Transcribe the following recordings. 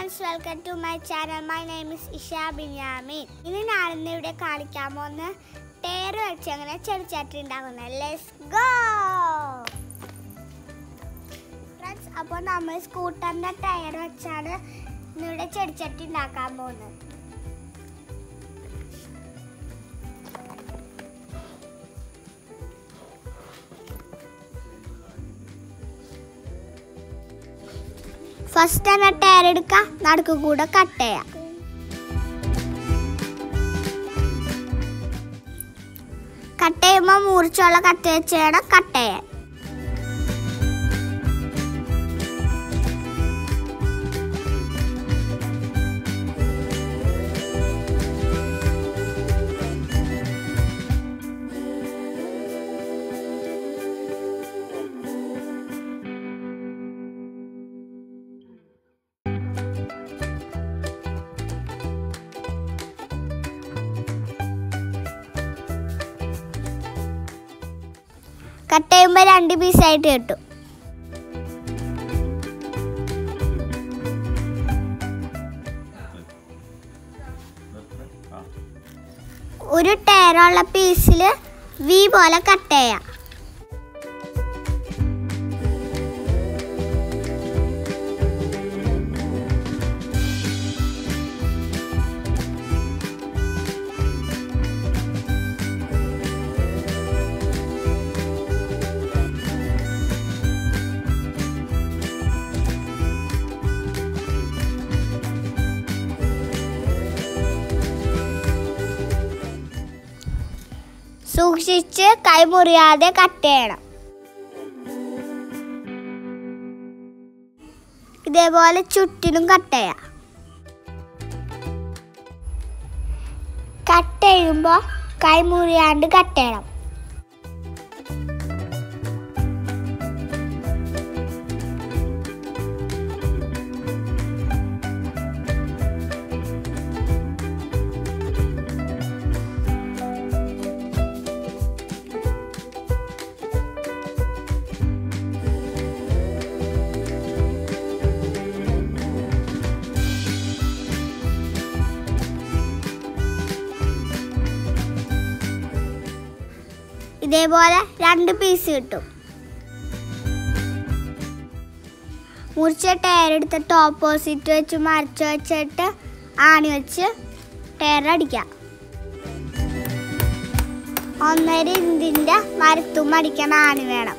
friends welcome to my channel my name is Isha Binyamin ഇന്ന് ഞാനിന്ന് ഇവിടെ കാണിക്കാൻ പോകുന്ന ടയർ വെച്ച് അങ്ങനെ ചെടിച്ചട്ടി ഉണ്ടാക്കുന്നത് ലെറ്റ്സ് ഗോ ഫ്രണ്ട്സ് അപ്പോൾ നമ്മൾ സ്കൂട്ടറിൻ്റെ ടയർ വെച്ചാണ് ഇന്നിവിടെ ചെടിച്ചട്ടി ഉണ്ടാക്കാൻ പോകുന്നത് ഫസ്റ്റ് തന്നെ ടയർ എടുക്കുക നടുക്ക് കൂടെ കട്ട് ചെയ്യാം കട്ട് ചെയ്യുമ്പോൾ മുറിച്ചുള്ള കട്ട് വെച്ച് വേണം കട്ട് ചെയ്യാൻ കട്ട് ചെയ്യുമ്പോൾ രണ്ട് പീസായിട്ട് കിട്ടും ഒരു ടയറുള്ള പീസിൽ വി പോലെ കട്ട് ചെയ്യാം സൂക്ഷിച്ച് കൈ മുറിയാതെ കട്ട് ചെയ്യണം ഇതേപോലെ ചുറ്റിനും കട്ട് ചെയ്യാം കട്ട് ചെയ്യുമ്പോൾ കൈ മുറിയാണ്ട് കട്ട് ചെയ്യണം ഇതേപോലെ രണ്ട് പീസ് കിട്ടും മുറിച്ച ടയർ എടുത്തിട്ട് ഓപ്പോസിറ്റ് വെച്ച് മറിച്ച് വെച്ചിട്ട് ആണി വെച്ച് ടയർ അടിക്കാം ഒന്നര ഇഞ്ചിന്റെ മരത്തും അടിക്കണ ആണി വേണം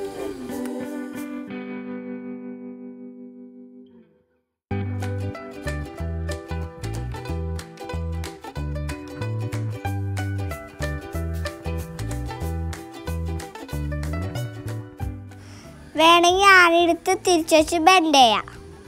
വേണമെങ്കിൽ ആണെടുത്ത് തിരിച്ചു വെച്ച് ബെൻഡ് ചെയ്യാം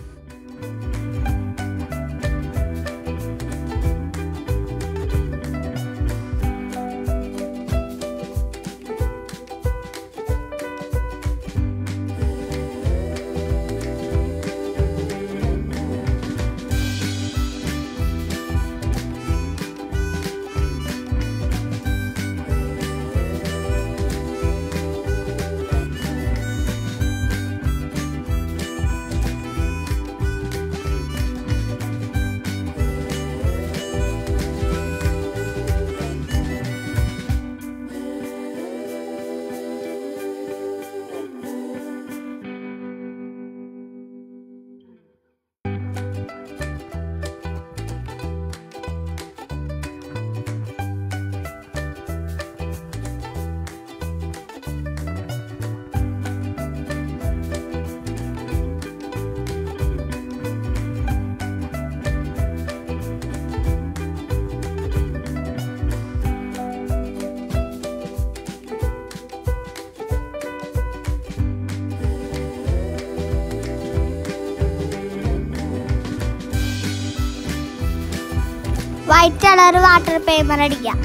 വൈറ്റ് കളർ വാട്ടർ പേപ്പർ അടിക്കാം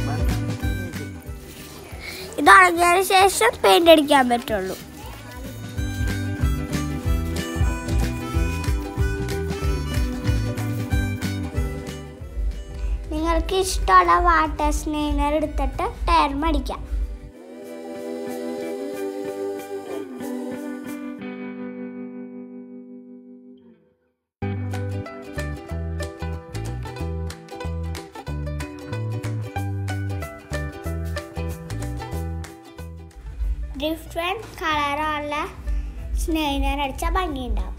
ഇത് ഉണങ്ങിയതിന് ശേഷം പെയിന്റ് അടിക്കാൻ പറ്റുള്ളൂ നിങ്ങൾക്ക് ഇഷ്ടമുള്ള വാട്ടർ സ്നെയിനർ എടുത്തിട്ട് ടയർ അടിക്കാം ഡിഫറെൻറ്റ് കളറുള്ള സ്നെയിനർ അടിച്ചാൽ ഭംഗിയുണ്ടാവും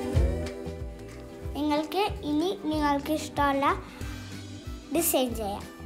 നിങ്ങൾക്ക് ഇനി നിങ്ങൾക്ക് ഇഷ്ടമുള്ള ഡിസൈൻ ചെയ്യാം